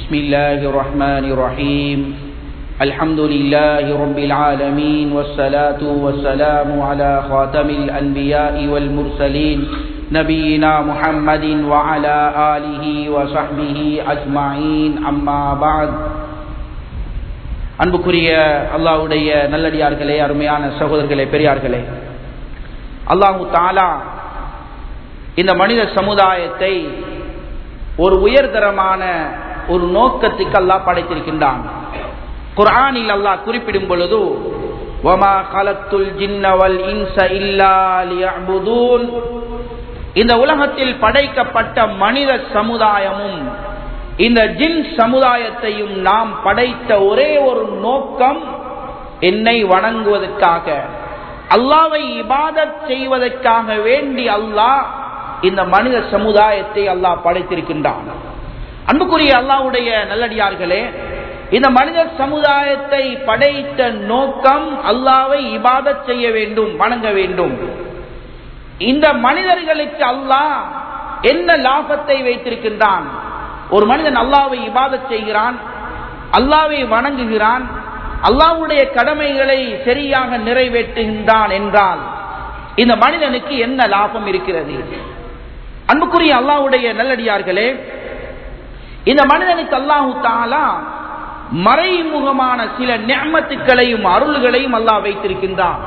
بسم الله الرحمن الرحيم الحمد لله رب العالمين والصلاة والسلام على خاتم الأنبياء والمرسلين نبينا محمد وعلى آله وصحبه أجمعين أما بعد அன்புக்குரிய அல்லாஹுடைய நல்லடியார்களே அருமையான சகோதரர்களே பெரியார்களே அல்லாஹு தாலா இந்த மனித சமுதாயத்தை ஒரு உயர்தரமான ஒரு நோக்கத்துக்கு அல்லாஹ் படைத்திருக்கின்றான் குர்ஆனில் அல்லாஹ் குறிப்பிடும் பொழுது வமா கலத்துல் ஜின்னவல் இன்ச இல்லா லியஅபுதூன் இந்த உலகத்தில் படைக்கப்பட்ட மனித சமுதாயமும் இந்த ஜின் சமுதாயத்தையும் நாம் படைத்த ஒரே ஒரு நோக்கம் என்னை வணங்குவதற்காக அல்லாவை இபாதத் செய்வதற்காக வேண்டி அல்லாஹ் இந்த மனித சமுதாயத்தை அல்லாஹ் படைத்திருக்கின்றான் அன்புக்குரிய அல்லாவுடைய நல்லடியார்களே இந்த மனித சமுதாயத்தை படைத்த நோக்கம் அல்லாவை இபாதத் செய்ய வேண்டும் வணங்க வேண்டும் இந்த மனிதர்களுக்கு அல்லாஹ் என்ன லாபத்தை வைத்திருக்கின்றான் ஒரு மனிதன் அல்லாவை இபாதத் செய்கிறான் அல்லாவை வணங்குகிறான் அல்லாவுடைய கடமைகளை சரியாக நிறைவேற்றுகின்றான் என்றால் இந்த மனிதனுக்கு என்ன லாபம் இருக்கிறது அன்புக்குரிய அல்லாவுடைய நல்லடியார்களே இந்த மனிதனுக்கு அல்லாஹு தாலா மறைமுகமான சில நியமத்துக்களையும் அருள்களையும் அல்லாஹ் வைத்திருக்கின்றான்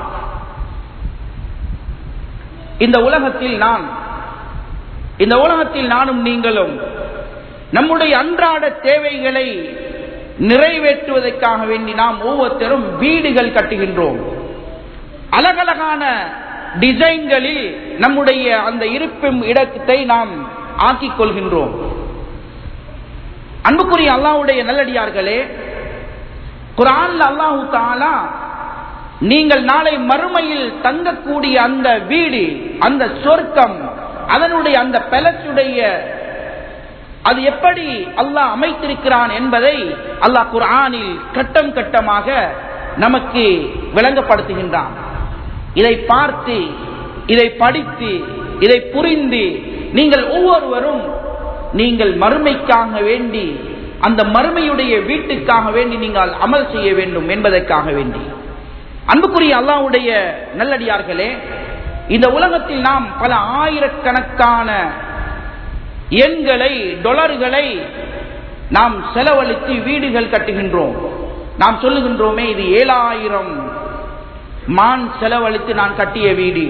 இந்த உலகத்தில் நான் இந்த உலகத்தில் நானும் நீங்களும் நம்முடைய அன்றாட தேவைகளை நிறைவேற்றுவதற்காக வேண்டி நாம் ஒவ்வொருத்தரும் வீடுகள் கட்டுகின்றோம் அழகழகான டிசைன்களில் நம்முடைய அந்த இருப்பும் இடத்தை நாம் ஆக்கிக் கொள்கின்றோம் அன்புக்குரிய அல்லாவுடைய நல்லடியார்களே குரான் அல்லாஹு தாலா நீங்கள் நாளை மறுமையில் தங்கக்கூடிய அந்த வீடு அந்த சொர்க்கம் அதனுடைய அந்த பெலச்சுடைய அது எப்படி அல்லாஹ் அமைத்திருக்கிறான் என்பதை அல்லாஹ் குரானில் கட்டம் கட்டமாக நமக்கு விளங்கப்படுத்துகின்றான் இதை பார்த்து இதை படித்து இதை புரிந்து நீங்கள் ஒவ்வொருவரும் நீங்கள் மறுமைக்காக வேண்டி அந்த மறுமையுடைய வீட்டுக்காக வேண்டி நீங்கள் அமல் செய்ய வேண்டும் என்பதற்காக வேண்டி அன்புக்குரிய அல்லாவுடைய நல்லடியார்களே இந்த உலகத்தில் நாம் பல ஆயிரக்கணக்கான எண்களை டொலர்களை நாம் செலவழித்து வீடுகள் கட்டுகின்றோம் நாம் சொல்லுகின்றோமே இது ஏழாயிரம் மான் செலவழித்து நான் கட்டிய வீடு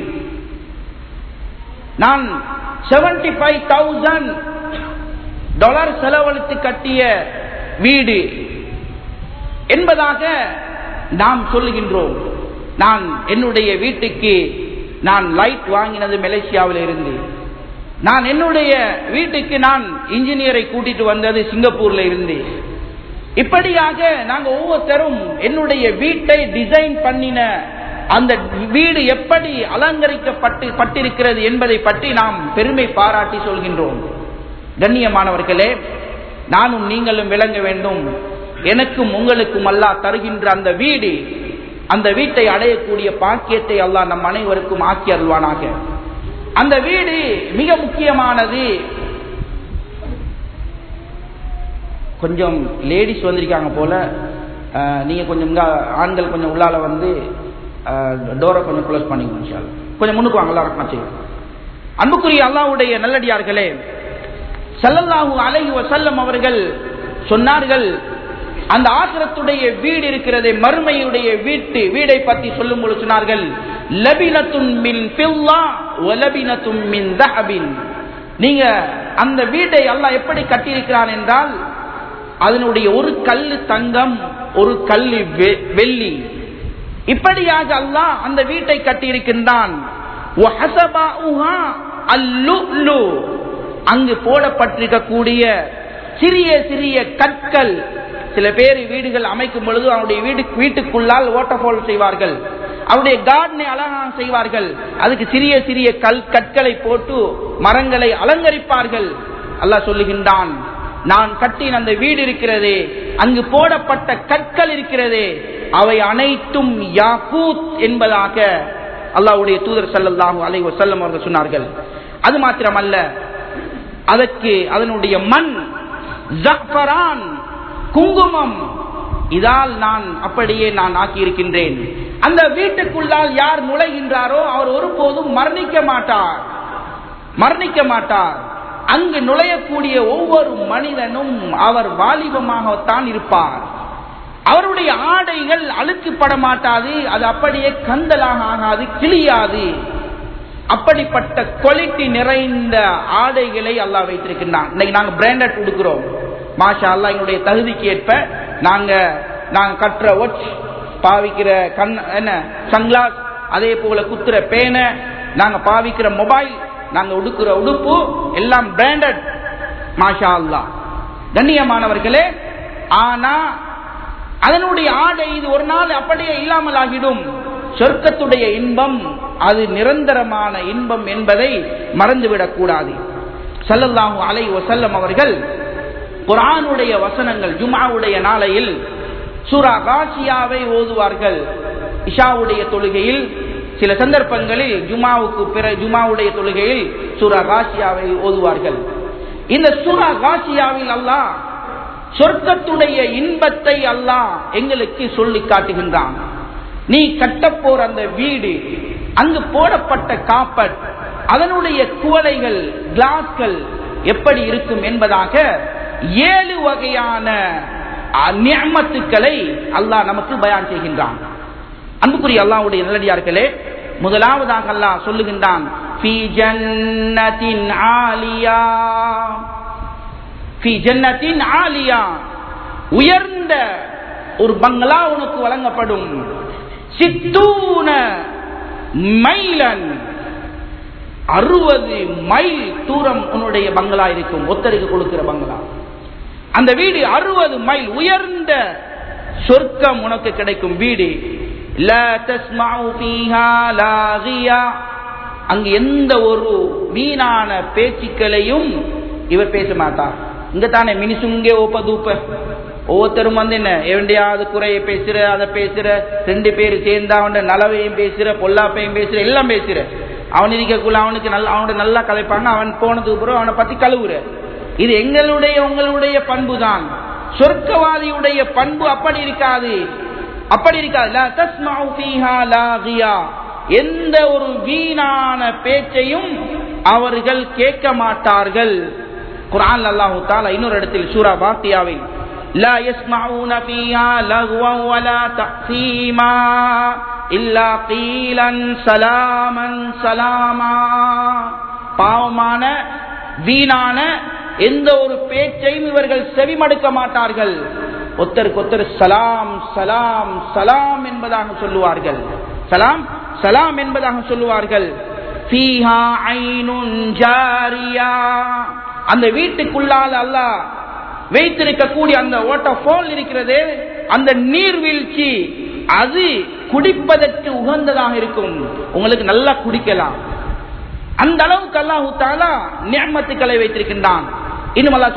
நான் செவன்டி ஃபைவ் தௌசண்ட் டாலர் செலவழித்து கட்டிய வீடு என்பதாக நாம் சொல்லுகின்றோம் நான் என்னுடைய வீட்டுக்கு நான் லைட் வாங்கினது மலேசியாவில் இருந்து நான் என்னுடைய வீட்டுக்கு நான் இன்ஜினியரை கூட்டிட்டு வந்தது சிங்கப்பூர்ல இருந்து இப்படியாக நாங்க ஒவ்வொருத்தரும் என்னுடைய வீட்டை டிசைன் பண்ணின அந்த வீடு எப்படி அலங்கரிக்கப்பட்டு பட்டிருக்கிறது என்பதை பற்றி நாம் பெருமை பாராட்டி சொல்கின்றோம் கண்ணியமானவர்களே நானும் நீங்களும் விளங்க வேண்டும் எனக்கும் உங்களுக்கும் அல்லாஹ் தருகின்ற அந்த வீடு அந்த வீட்டை அடையக்கூடிய பாக்கியத்தை அல்லாஹ் நம் அனைவருக்கும் ஆக்கி அருள்வானாக அந்த வீடு மிக முக்கியமானது கொஞ்சம் லேடிஸ் வந்திருக்காங்க போல நீங்க கொஞ்சம் ஆண்கள் கொஞ்சம் உள்ளால வந்து டோரை கொஞ்சம் க்ளோஸ் பண்ணிக்கணும் கொஞ்சம் முன்னுக்கு வாங்க எல்லாரும் செய்யும் அன்புக்குரிய அல்லாவுடைய நல்லடியார்களே சல்லல்லாஹு அலைஹி வசல்லம் அவர்கள் சொன்னார்கள் அந்த ஆசிரத்துடைய வீடு இருக்கிறது மறுமையுடைய வீட்டு வீடை பற்றி சொல்லும் பொழுது சொன்னார்கள் லபினத்துன் மின் பில்லா ஒலபினத்தும் மின் தஹபின் நீங்க அந்த வீட்டை அல்லாஹ் எப்படி கட்டியிருக்கிறான் என்றால் அதனுடைய ஒரு கல்லு தங்கம் ஒரு கல்லு வெள்ளி இப்படியாக அல்லாஹ் அந்த வீட்டை கட்டியிருக்கின்றான் அங்கு போடப்பட்டிருக்கக்கூடிய சிறிய சிறிய கற்கள் சில பேர் வீடுகள் அமைக்கும் பொழுது அவனுடைய வீடு வீட்டுக்குள்ளால் ஓட்டபோல் செய்வார்கள் அவருடைய கார்டனை அழகாக செய்வார்கள் அதுக்கு சிறிய சிறிய கல் கற்களை போட்டு மரங்களை அலங்கரிப்பார்கள் அல்லாஹ் சொல்லுகின்றான் நான் கட்டின அந்த வீடு இருக்கிறதே அங்கு போடப்பட்ட கற்கள் இருக்கிறதே அவை அனைத்தும் யாக்கூத் என்பதாக அல்லாவுடைய தூதர் சல்லல்லாஹு அலை வசல்லம் அவர்கள் சொன்னார்கள் அது மாத்திரமல்ல அதற்கு அதனுடைய மண் ஜஃபரான் குங்குமம் இதால் நான் அப்படியே நான் ஆக்கியிருக்கின்றேன் அந்த வீட்டுக்குள்ளால் யார் நுழைகின்றாரோ அவர் ஒருபோதும் மரணிக்க மாட்டார் மரணிக்க மாட்டார் அங்கு நுழையக்கூடிய ஒவ்வொரு மனிதனும் அவர் வாலிபமாகத்தான் இருப்பார் அவருடைய ஆடைகள் அழுக்குப்பட மாட்டாது அது அப்படியே கந்தலாக ஆகாது கிளியாது அப்படிப்பட்ட குவாலிட்டி நிறைந்த ஆடைகளை அல்லாஹ் வைத்திருக்கின்றான் இன்னைக்கு நாங்க பிராண்டட் கொடுக்கிறோம் மாஷா அல்லா எங்களுடைய தகுதிக்கு ஏற்ப நாங்க நாங்க கட்டுற ஒச் பாவிக்கிற கண் என்ன சன்கிளாஸ் அதே போல குத்துற பேனை நாங்க பாவிக்கிற மொபைல் நாங்க உடுக்கிற உடுப்பு எல்லாம் பிராண்டட் மாஷா அல்லா கண்ணியமானவர்களே ஆனா அதனுடைய ஆடை இது ஒரு நாள் அப்படியே இல்லாமல் ஆகிடும் சொர்க்கத்துடைய இன்பம் அது நிரந்தரமான இன்பம் என்பதை மறந்துவிடக் கூடாது சல்லல்லாஹு அலை வசல்லம் அவர்கள் குரானுடைய வசனங்கள் ஜுமாவுடைய நாளையில் சூரா காசியாவை ஓதுவார்கள் இஷாவுடைய தொழுகையில் சில சந்தர்ப்பங்களில் ஜுமாவுக்கு பிற ஜுமாவுடைய தொழுகையில் சூரா காசியாவை ஓதுவார்கள் இந்த சூரா காசியாவில் அல்லாஹ் சொர்க்கத்துடைய இன்பத்தை அல்லாஹ் எங்களுக்கு சொல்லி காட்டுகின்றான் நீ கட்டப்போற அந்த வீடு அங்கு போடப்பட்ட காப்பட் அதனுடைய குவளைகள் கிளாஸ்கள் எப்படி இருக்கும் என்பதாக ஏழு வகையான நியமத்துக்களை அல்லாஹ் நமக்கு பயான் செய்கின்றான் அன்புக்குரிய அல்லாவுடைய நல்லடியார்களே முதலாவதாக அல்லாஹ் சொல்லுகின்றான் உயர்ந்த ஒரு பங்களா உனக்கு வழங்கப்படும் சித்தூன மைலன் அறுபது மைல் தூரம் உன்னுடைய பங்களா இருக்கும் ஒத்தருக்கு கொடுக்கிற பங்களா அந்த வீடு அறுபது மைல் உயர்ந்த சொர்க்கம் உனக்கு கிடைக்கும் வீடு அங்கு எந்த ஒரு வீணான பேச்சுக்களையும் இவர் பேச மாட்டார் இங்க தானே மினிசுங்கே ஓப்ப தூப்ப ஒவ்வொருத்தரும் வந்து என்ன எவண்டையாவது குறைய பேசுற அதை பேசுற ரெண்டு பேர் சேர்ந்து அவன் நலவையும் பேசுற பொல்லாப்பையும் பேசுற எல்லாம் பேசுற அவன் இருக்கக்குள்ள அவனுக்கு நல்ல அவனோட நல்லா கலைப்பாங்க அவன் போனதுக்கு பிறகு அவனை பத்தி கழுவுற இது எங்களுடைய உங்களுடைய பண்பு தான் சொர்க்கவாதியுடைய பண்பு அப்படி இருக்காது அப்படி இருக்காது எந்த ஒரு வீணான பேச்சையும் அவர்கள் கேட்க மாட்டார்கள் குரான் அல்லாஹு தாலா இன்னொரு இடத்தில் சூரா பாத்தியாவில் لا يسمعون فيها لغوا ولا تأثيما إلا قيلا سلاما سلاما பாவமான வீணான எந்த ஒரு பேச்சையும் இவர்கள் செவிமடுக்க மாட்டார்கள் ஒத்தருக்கு ஒத்தர் சலாம் சலாம் சலாம் என்பதாக சொல்லுவார்கள் சலாம் சலாம் என்பதாக சொல்லுவார்கள் அந்த வீட்டுக்குள்ளால் அல்லாஹ் வைத்திருக்கக்கூடிய அந்த வாட்டர் ஃபால் இருக்கிறது அந்த நீர்வீழ்ச்சி அது குடிப்பதற்கு உகந்ததாக இருக்கும் உங்களுக்கு நல்லா குடிக்கலாம் அந்த அளவுக்கு அல்லாஹு தாலா நியமத்துக்களை வைத்திருக்கின்றான் இன்னும் அல்லா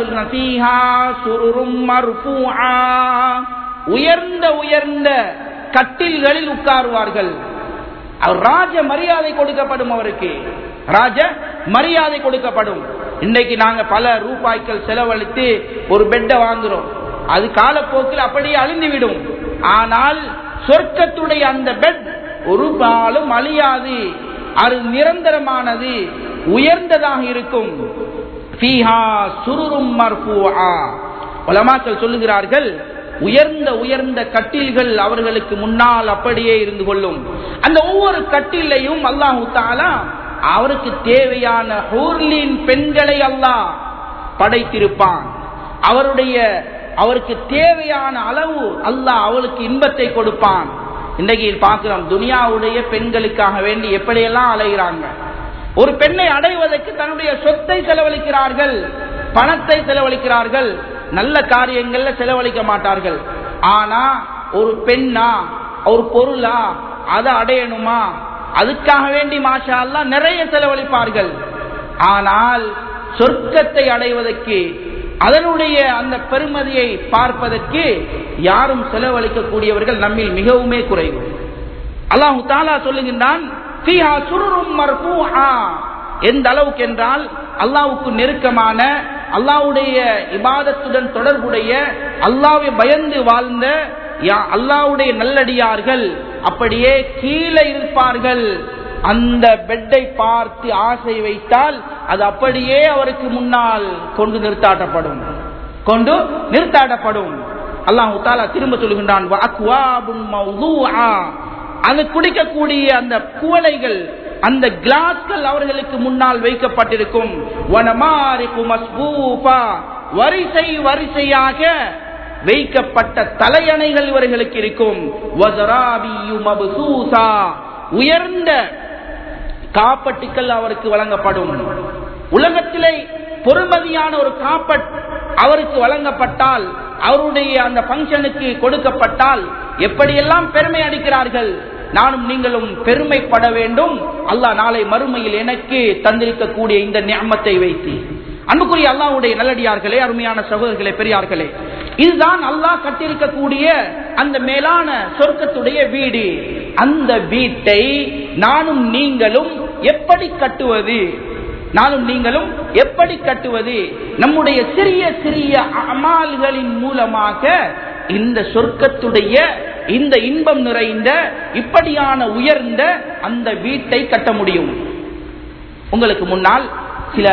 சொல்கிறான் உயர்ந்த உயர்ந்த கட்டில்களில் உட்காருவார்கள் அவர் ராஜ மரியாதை கொடுக்கப்படும் அவருக்கு ராஜ மரியாதை கொடுக்கப்படும் இன்னைக்கு நாங்க பல ரூபாய்கள் செலவழித்து ஒரு பெட்டை வாங்குறோம் அது காலப்போக்கில் அப்படியே அழிந்து விடும் ஆனால் சொர்க்கத்துடைய அந்த பெட் ஒரு காலம் அழியாது அது நிரந்தரமானது உயர்ந்ததாக இருக்கும் உலமாக்கள் சொல்லுகிறார்கள் உயர்ந்த உயர்ந்த கட்டில்கள் அவர்களுக்கு முன்னால் அப்படியே இருந்து கொள்ளும் அந்த ஒவ்வொரு கட்டிலையும் அல்லாஹு தாலா அவருக்கு தேவையான ஹூர்லின் பெண்களை அல்லாஹ் படைத்திருப்பான் அவருடைய அவருக்கு தேவையான அளவு அல்லாஹ் அவளுக்கு இன்பத்தை கொடுப்பான் இன்றைக்கு பார்க்கிறோம் துனியாவுடைய பெண்களுக்காக வேண்டி எப்படியெல்லாம் அலைகிறாங்க ஒரு பெண்ணை அடைவதற்கு தன்னுடைய சொத்தை செலவழிக்கிறார்கள் பணத்தை செலவழிக்கிறார்கள் நல்ல காரியங்கள்ல செலவழிக்க மாட்டார்கள் ஆனா ஒரு பெண்ணா ஒரு பொருளா அதை அடையணுமா அதுக்காக வேண்டி மாஷா எல்லாம் நிறைய செலவழிப்பார்கள் ஆனால் சொர்க்கத்தை அடைவதற்கு அதனுடைய அந்த பெருமதியை பார்ப்பதற்கு யாரும் செலவழிக்கக்கூடியவர்கள் நம்மில் மிகவுமே குறைவு அல்லாஹு தாலா சொல்லுகின்றான் எந்த அளவுக்கு என்றால் அல்லாவுக்கு நெருக்கமான அல்லாவுடைய இபாதத்துடன் தொடர்புடைய அல்லாவை பயந்து வாழ்ந்த யா- அல்லாவுடைய நல்லடியார்கள் அப்படியே கீழே இருப்பார்கள் அந்த பெட்டை பார்த்து ஆசை வைத்தால் அது அப்படியே அவருக்கு முன்னால் கொண்டு நிறுத்தாட்டப்படும் கொண்டு நிறுத்தாட்டப்படும் அல்லாஹு தாலா திரும்ப சொல்கின்றான் "வஅக்வாபுன் மவ்தூஆ." அது குடிக்கக்கூடிய அந்த குவளைகள் அந்த கிளாஸ்கள் அவர்களுக்கு முன்னால் வைக்கப்பட்டிருக்கும் "வனமாரிகு மஸ்பூஃபா." வரிசை வரிசையாக வைக்கப்பட்ட தலையணைகள் இவர்களுக்கு இருக்கும் "வஸராபியு மப்சூஸா." உயர்ந்த காப்பட்டுக்கள் அவருக்கு வழங்கப்படும் உலகத்திலே பொறுமதியான ஒரு காப்பட் அவருக்கு வழங்கப்பட்டால் அவருடைய அந்த பங்கனுக்கு கொடுக்கப்பட்டால் எப்படியெல்லாம் பெருமை அடிக்கிறார்கள் நானும் நீங்களும் பெருமைப்பட வேண்டும் அல்லாஹ் நாளை மறுமையில் எனக்கு தந்திருக்கக்கூடிய இந்த ஞாமத்தை வைத்து அன்புக்குரிய அல்லாஹ்வுடைய நல்லடியார்களே அருமையான சகோதரர்களே பெரியார்களே இதுதான் அல்லாஹ் கட்டிருக்கக்கூடிய அந்த மேலான சொர்க்கத்துடைய வீடு அந்த வீட்டை நானும் நீங்களும் எப்படி கட்டுவது நானும் நீங்களும் எப்படி கட்டுவது நம்முடைய சிறிய சிறிய அமால்களின் மூலமாக இந்த சொர்க்கத்துடைய இந்த இன்பம் நிறைந்த இப்படியான உயர்ந்த அந்த வீட்டை கட்ட முடியும் உங்களுக்கு முன்னால் சில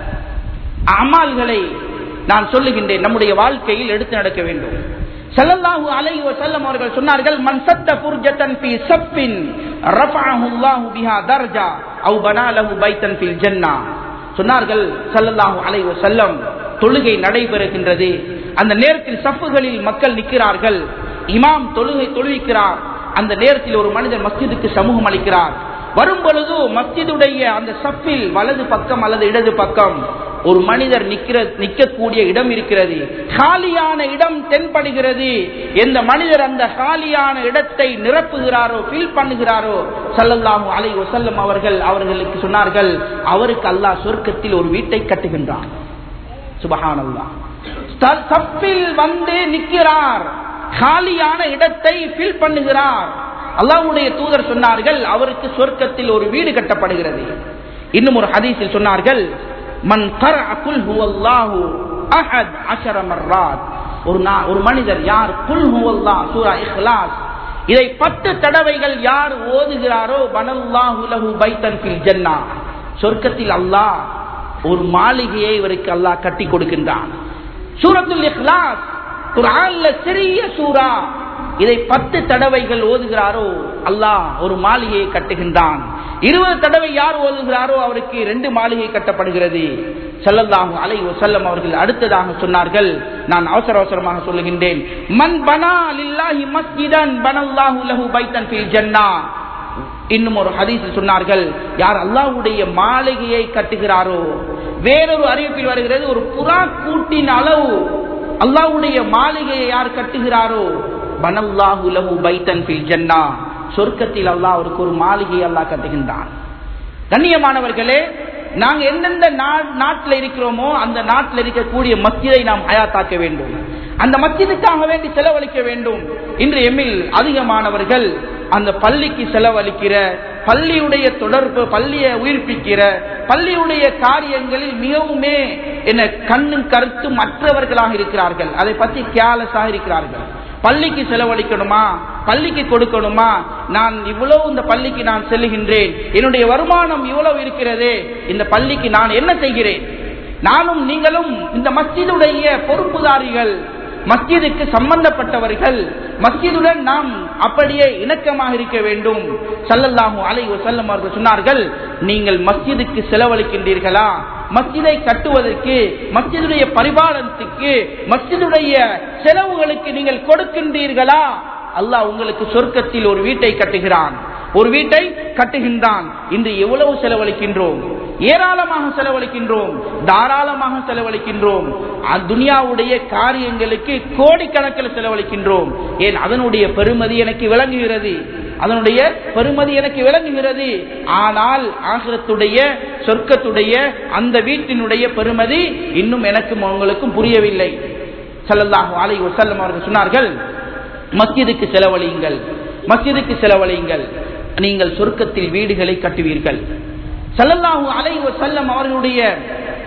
அமால்களை நான் சொல்லுகின்றேன் நம்முடைய வாழ்க்கையில் எடுத்து நடக்க வேண்டும் ஸல்லல்லாஹு அலைஹி வஸல்லம் அவர்கள் சொன்னார்கள் மன் சத்த ஃபுர்ஜத்தன் ஃபீ ஸஃபின் ரஃபஅஹு அல்லாஹு பிஹா தர்ஜா அவ் பனா லஹு பைத்தன் ஃபில் ஜன்னah சொன்னார்கள் ஸல்லல்லாஹு அலைஹி வஸல்லம் தொழுகை நடைபெறுகின்றது அந்த நேரத்தில் சஃப்புகளில் மக்கள் நிற்கிறார்கள் இமாம் தொழுகை தொழுவிக்கிறார் அந்த நேரத்தில் ஒரு மனிதர் மஸ்ஜிதுக்கு சமூகம் அளிக்கிறார் வரும் பொழுது மஸ்ஜிதுடைய அந்த சப்பில் வலது பக்கம் அல்லது இடது பக்கம் ஒரு மனிதர் நிக்கிற நிற்கக்கூடிய இடம் இருக்கிறது காலியான இடம் தென்படுகிறது எந்த மனிதர் அந்த காலியான இடத்தை நிரப்புகிறாரோ ஃபில் பண்ணுகிறாரோ சல்லல்லாஹு அலை வசல்லம் அவர்கள் அவர்களுக்கு சொன்னார்கள் அவருக்கு அல்லாஹ் சொர்க்கத்தில் ஒரு வீட்டை கட்டுகின்றான் சுபஹானல்லாஹ் ஸ்த- சப்பில் வந்து நிற்கிறார் காலியான இடத்தை ஃபில் பண்ணுகிறார் அல்லாஹ்வுடைய தூதர் சொன்னார்கள் அவருக்கு சொர்க்கத்தில் ஒரு வீடு கட்டப்படுகிறது இன்னும் ஒரு ஹதீஸில் சொன்னார்கள் மன் கரஅ குல் ஹுவல்லாஹு அஹத் அஷர மர்ராத் ஒரு நா- ஒரு மனிதர் யார் குல் ஹுவல்லாஹ் சூரா இஹ்லாஸ் இதை பத்து தடவைகள் யார் ஓதுகிறாரோ பனல்லாஹு லஹு பைத்தன் ஃபில் ஜன்னah சொர்க்கத்தில் அல்லாஹ் ஒரு மாளிகையை இவருக்கு அல்லாஹ் கட்டி கொடுக்கின்றான் சூரத்துல் இஹ்லாஸ் குர்ஆன்ல சிறிய சூரா இதை பத்து தடவைகள் ஓதுகிறாரோ அல்லாஹ் ஒரு மாளிகையை கட்டுகின்றான் இருபது தடவை யார் ஓதுகிறாரோ அவருக்கு ரெண்டு மாளிகை கட்டப்படுகிறது ஸல்லல்லாஹு அலைஹி வஸல்லம் அவர்கள் அடுத்ததாக சொன்னார்கள் நான் அவசர அவசரமாக சொல்லுகின்றேன் மன் பனா லில்லாஹி மஸ்ஜிதன் பனல்லாஹு லஹு பைத்தன் ஃபில் ஜன்னah இன்னும் ஒரு ஹதீஸில் சொன்னார்கள் யார் அல்லாஹ்வுடைய மாளிகையை கட்டுகிறாரோ வேறொரு அறிவிப்பில் வருகிறது ஒரு புறா கூட்டின் அளவு அல்லாஹ்வுடைய மாளிகையை யார் கட்டுகிறாரோ பனல்லாஹு லஹு பைத்தன் ஃபில் ஜன்னah சொர்க்கத்தில் அல்லாஹ் அவருக்கு ஒரு மாளிகையை அல்லாஹ் கட்டுகின்றான் கண்ணியமானவர்களே நாங்க எந்தெந்த நா- நாட்டில் இருக்கிறோமோ அந்த நாட்டில் இருக்கக்கூடிய மஸ்ஜிதை நாம் ஹயாத்தாக்க வேண்டும் அந்த மஸ்ஜிதுக்காக வேண்டி செலவழிக்க வேண்டும் இன்று எம்மில் அதிகமானவர்கள் அந்த பள்ளிக்கு செலவழிக்கிற பள்ளியுடைய தொடர்பு பள்ளியை உயிர்ப்பிக்கிற பள்ளியுடைய காரியங்களில் மிகவுமே என்ன கண்ணும் கருத்தும் மற்றவர்களாக இருக்கிறார்கள் அதை பற்றி கேலஸாக இருக்கிறார்கள் பள்ளிக்கு செலவழிக்கணுமா பள்ளிக்கு கொடுக்கணுமா நான் இவ்வளவு இந்த பள்ளிக்கு நான் செல்லுகின்றேன் என்னுடைய வருமானம் இவ்வளவு இருக்கிறதே இந்த பள்ளிக்கு நான் என்ன செய்கிறேன் நானும் நீங்களும் இந்த மஸ்ஜிதுடைய பொறுப்புதாரிகள் மஸ்ஜிதுக்கு சம்பந்தப்பட்டவர்கள் மஸ்ஜிதுடன் நாம் அப்படியே இணக்கமாக இருக்க வேண்டும் சல்லல்லாஹு அலைஹி வஸல்லம் அவர்கள் சொன்னார்கள் நீங்கள் மஸ்ஜிதுக்கு செலவழிக்கின்றீர்களா மஸ்ஜிதை கட்டுவதற்கு மஸ்ஜிதுடைய பரிபாலனத்துக்கு மஸ்ஜிதுடைய செலவுகளுக்கு நீங்கள் கொடுக்கின்றீர்களா அல்லாஹ் உங்களுக்கு சொர்க்கத்தில் ஒரு வீட்டை கட்டுகிறான் ஒரு வீட்டை கட்டுகின்றான் இன்று எவ்வளவு செலவழிக்கின்றோம் ஏராளமாக செலவழிக்கின்றோம் தாராளமாக செலவழிக்கின்றோம் அ- துனியாவுடைய காரியங்களுக்கு கோடிக்கணக்கில் செலவழிக்கின்றோம் ஏன் அதனுடைய பெருமதி எனக்கு விளங்குகிறது அதனுடைய பெருமதி எனக்கு விளங்குகிறது ஆனால் ஆகிரத்துடைய சொர்க்கத்துடைய அந்த வீட்டினுடைய பெருமதி இன்னும் எனக்கும் உங்களுக்கும் புரியவில்லை ஸல்லல்லாஹு அலைஹி வஸல்லம் அவர்கள் சொன்னார்கள் மஸ்ஜிதுக்கு செலவழியுங்கள் மஸ்ஜிதுக்கு செலவழியுங்கள் நீங்கள் சொர்க்கத்தில் வீடுகளை கட்டுவீர்கள் ஸல்லல்லாஹு அலைஹி வஸல்லம் அவர்களுடைய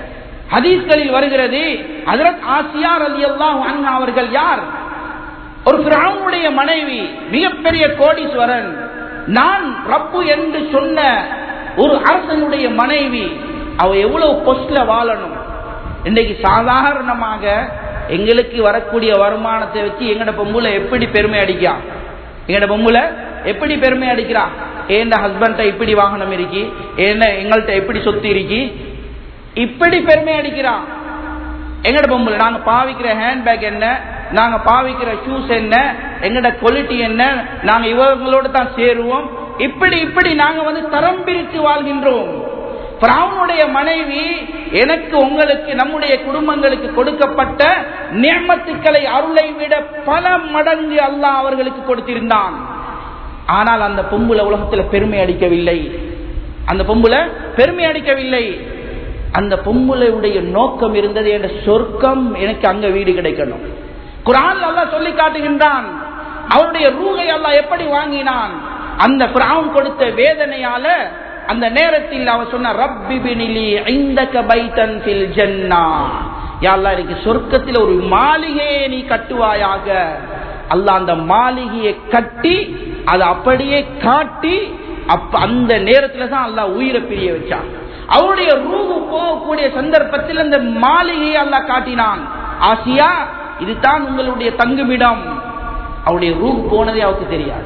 ஹதீஸ்களில் வருகிறது ஹஜரத் ஆசியார் அலி அல்லாஹ் அவர்கள் யார் ஒரு பிராவுடைய மனைவி மிகப்பெரிய கோடீஸ்வரன் நான் ரப்பு என்று சொன்ன ஒரு அரசனுடைய மனைவி அவ எவ்வளவு பொஸ்ட்ல வாழணும் இன்னைக்கு சாதாரணமாக எங்களுக்கு வரக்கூடிய வருமானத்தை வச்சு எங்கட பொம்புல எப்படி பெருமை அடிக்கா எங்கட பொம்புல எப்படி பெருமை அடிக்கிறா ஏண்ட ஹஸ்பண்ட இப்படி வாகனம் இருக்கி என்ன எங்கள்கிட்ட எப்படி சொத்து இருக்கி இப்படி பெருமை அடிக்கிறா எங்கட பொம்புல நாங்க பாவிக்கிற ஹேண்ட்பேக் என்ன நாங்க பாவிக்கிற ஷூஸ் என்ன எங்கட குவாலிட்டி என்ன நாங்க இவங்களோட தான் சேருவோம் இப்படி இப்படி நாங்க வந்து தரம் பிரித்து வாழ்கின்றோம் பிராவுனுடைய மனைவி எனக்கு உங்களுக்கு நம்முடைய குடும்பங்களுக்கு கொடுக்கப்பட்ட நியமத்துக்களை அருளை விட பல மடங்கு அல்லாஹ் அவர்களுக்கு கொடுத்திருந்தான் ஆனால் அந்த பொம்புல உலகத்துல பெருமை அடிக்கவில்லை அந்த பொம்புல பெருமை அடிக்கவில்லை அந்த பொம்புலையுடைய நோக்கம் இருந்தது என்ற சொர்க்கம் எனக்கு அங்க வீடு கிடைக்கணும் குரான் அல்லாஹ் சொல்லி காட்டுகின்றான் அவருடைய ரூகை அல்லாஹ் எப்படி வாங்கினான் அந்த பிராவுன் கொடுத்த வேதனையால அந்த நேரத்தில் அவர் சொன்ன ரப்பி பினிலி ஐந்தக பைத்தன் ஃபில் ஜன்னா யா அல்லாஹ் எனக்கு சொர்க்கத்தில் ஒரு மாளிகையை நீ கட்டுவாயாக அல்லாஹ் அந்த மாளிகையை கட்டி அதை அப்படியே காட்டி அப்ப அந்த நேரத்துல தான் அல்லாஹ் உயிரை பிரிய வச்சான் அவருடைய ரூபு போகக்கூடிய சந்தர்ப்பத்தில் அந்த மாளிகையை அல்லாஹ் காட்டினான் ஆசியா இதுதான் உங்களுடைய தங்குமிடம் அவருடைய ரூப் போனதே அவருக்கு தெரியாது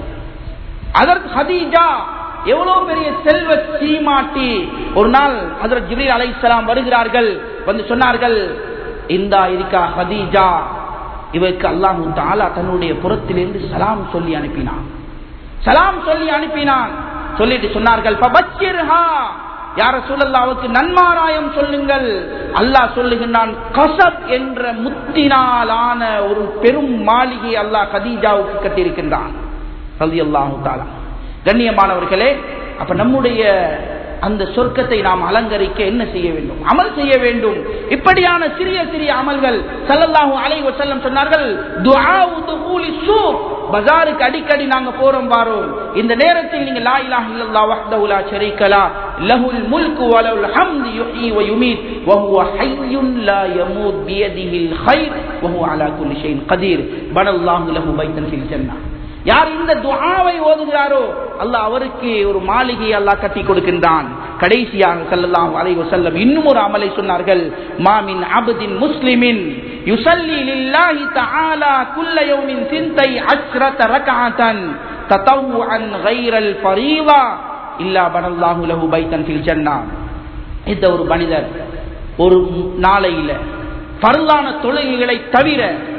அதற்கு ஹதீஜா எவ்வளவு பெரிய செல்வ சீமாட்டி ஒரு நாள் ஹதரத் ஜிப்ரீல் அலைஹிஸ்ஸலாம் வருகிறார்கள் வந்து சொன்னார்கள் இந்தா இருக்கா ஹதீஜா இவருக்கு அல்லாஹு தாலா தன்னுடைய புறத்திலிருந்து சலாம் சொல்லி அனுப்பினான் சலாம் சொல்லி அனுப்பினான் சொல்லிட்டு சொன்னார்கள் "ஃபபஷ்ஷிர்ஹா." யார சொல்லல்லாவுக்கு நன்மாராயம் சொல்லுங்கள் அல்லாஹ் சொல்லுகின்றான் கசப் என்ற முத்தினாலான ஒரு பெரும் மாளிகை அல்லாஹ் கதீஜாவுக்கு கட்டியிருக்கின்றான் ரலியல்லாஹு தஆலா கண்ணியமானவர்களே அப்ப நம்முடைய அந்த சொர்க்கத்தை நாம் அலங்கரிக்க என்ன செய்ய வேண்டும் அமல் செய்ய வேண்டும் இப்படியான சிறிய சிறிய அமல்கள் ஸல்லல்லாஹு அலைஹி வஸல்லம் சொன்னார்கள் துஆஉ துகூலி சூக் பஜாருக்கு அடிக்கடி நாங்க போறோம் வாரோம் இந்த நேரத்தில் நீங்க லா இலாஹ இல்லல்லாஹ் வஹ்தஹு லா ஷரீக லா லஹுல் முல்கு வ லஹுல் ஹம்து யுஹ்யி வ யுமீத் வ ஹுவ ஹய்யுன் லா யமூத் பியதிஹில் கைர் வ ஹுவ அலா குல்லி ஷைஇன் கதீர் பனல்லாஹு லஹு பைத்தன் ஃபில் ஜன்னah யார் இந்த துஆவை ஓதுகிறாரோ அல்லாஹ் அவருக்கு ஒரு மாளிகை அல்லாஹ் கட்டி கொடுக்கின்றான் கடைசியாக ஸல்லல்லாஹு அலைஹி வஸல்லம் இன்னும் ஒரு அமலை சொன்னார்கள் மாமின் அப்தின் முஸ்லிமின் யுஸல்லி லில்லாஹி தஆலா குல்ல யௌமின் சிந்தை அஸ்ரத ரக்அத்தன் ததவ்வுஅன் கைரல் ஃபரீதா இல்லா பனல்லாஹு லஹு பைத்தன் ஃபில் ஜன்னah இந்த ஒரு மனிதர் ஒரு நாளையில பரலான தொழுகைகளை தவிர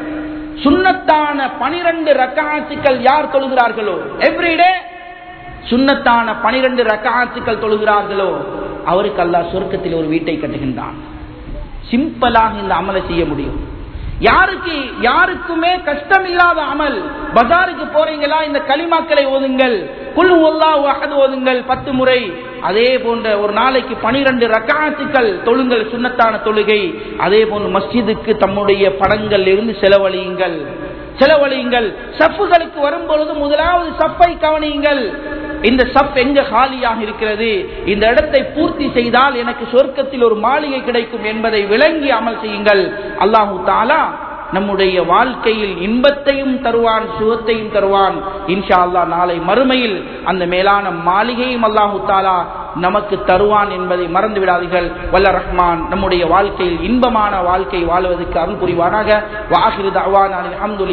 சுண்ணத்தான பனிரெண்டு ரக்காத்துக்கள் யார் தொழுகிறார்களோ எவ்ரிடே சுண்ணத்தான பனிரெண்டு ரக்காத்துக்கள் தொழுகிறார்களோ அவருக்கு அல்லாஹ் சொர்க்கத்தில் ஒரு வீட்டை கட்டுகின்றான் சிம்பிளாக இந்த அமலை செய்ய முடியும் யாருக்கு யாருக்குமே கஷ்டம் இல்லாத அமல் பஜாருக்கு போறீங்களா இந்த களிமாக்களை ஓதுங்கள் குழு ஒல்லா அகது ஓதுங்கள் பத்து முறை அதே போன்ற ஒரு நாளைக்கு பனிரெண்டு ரக்காத்துக்கள் தொழுங்கள் சுண்ணத்தான தொழுகை அதே போன்று மஸ்ஜிதுக்கு தம்முடைய படங்கள் இருந்து செலவழியுங்கள் செலவழியுங்கள் சப்புகளுக்கு வரும்பொழுது முதலாவது சப்பை கவனியுங்கள் இந்த சப் எங்க காலியாக இருக்கிறது இந்த இடத்தை பூர்த்தி செய்தால் எனக்கு சொர்க்கத்தில் ஒரு மாளிகை கிடைக்கும் என்பதை விளங்கி அமல் செய்யுங்கள் அல்லாஹு தாலா நம்முடைய வாழ்க்கையில் இன்பத்தையும் தருவான் சுகத்தையும் தருவான் இன்ஷா அல்லாஹ் நாளை மறுமையில் அந்த மேலான மாளிகையும் அல்லாஹு தாலா நமக்கு தருவான் என்பதை மறந்து விடாதீர்கள் வல்ல ரஹ்மான் நம்முடைய வாழ்க்கையில் இன்பமான வாழ்க்கை வாழ்வதற்கு அருள் புரிவானாக வாஹிரு தவான் அல்ஹம்துலில்லாஹ்